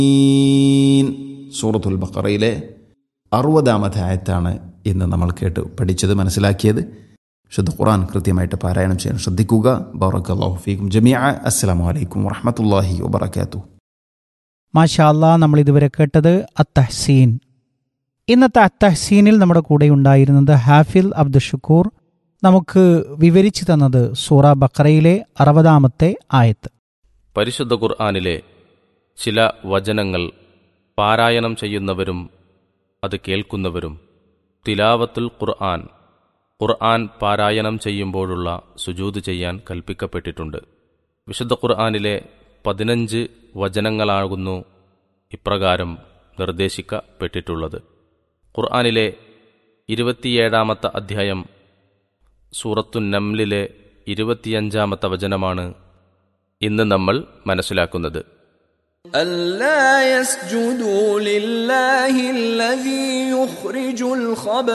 സൂറത്തുൽ ബക്കറയിലെ അറുപതാമത്തെ ആയത്താണ് ഇന്ന് നമ്മൾ കേട്ട് പഠിച്ചത് മനസ്സിലാക്കിയത് ശുദ്ധ ഖുറാൻ കൃത്യമായിട്ട് പാരായണം ചെയ്യാൻ ശ്രദ്ധിക്കുക ബറക്കല്ലാഹു ഫീക്കും ജമിയ അസ്സലാമു അലൈക്കും വറഹമത്തല്ലാഹി വബർക്കാത്തു മാഷാ അല്ലാ നമ്മൾ ഇതുവരെ കേട്ടത് അത്തഹ്സീൻ ഇന്നത്തെ അത്തഹ്സീനിൽ നമ്മുടെ കൂടെ ഉണ്ടായിരുന്നത് ഹാഫിൽ അബ്ദുൽ ഷുക്കൂർ നമുക്ക് വിവരിച്ചു തന്നത് സൂറ ബക്കറയിലെ അറുപതാമത്തെ ആയത്ത് പരിശുദ്ധ ഖുർആാനിലെ ചില വചനങ്ങൾ പാരായണം ചെയ്യുന്നവരും അത് കേൾക്കുന്നവരും തിലാവത്തുൽ ഖുർആൻ ഖുർആൻ പാരായണം ചെയ്യുമ്പോഴുള്ള സുജൂത് ചെയ്യാൻ കൽപ്പിക്കപ്പെട്ടിട്ടുണ്ട് വിശുദ്ധ ഖുർആാനിലെ പതിനഞ്ച് വചനങ്ങളാകുന്നു ഇപ്രകാരം നിർദ്ദേശിക്കപ്പെട്ടിട്ടുള്ളത് ഖുർആാനിലെ ഇരുപത്തിയേഴാമത്തെ അധ്യായം സൂറത്തു നംലിലെ ഇരുപത്തിയഞ്ചാമത്തെ വചനമാണ് ഇന്ന് നമ്മൾ മനസ്സിലാക്കുന്നത് ألا يسجدوا لله الذي يخرج الخبر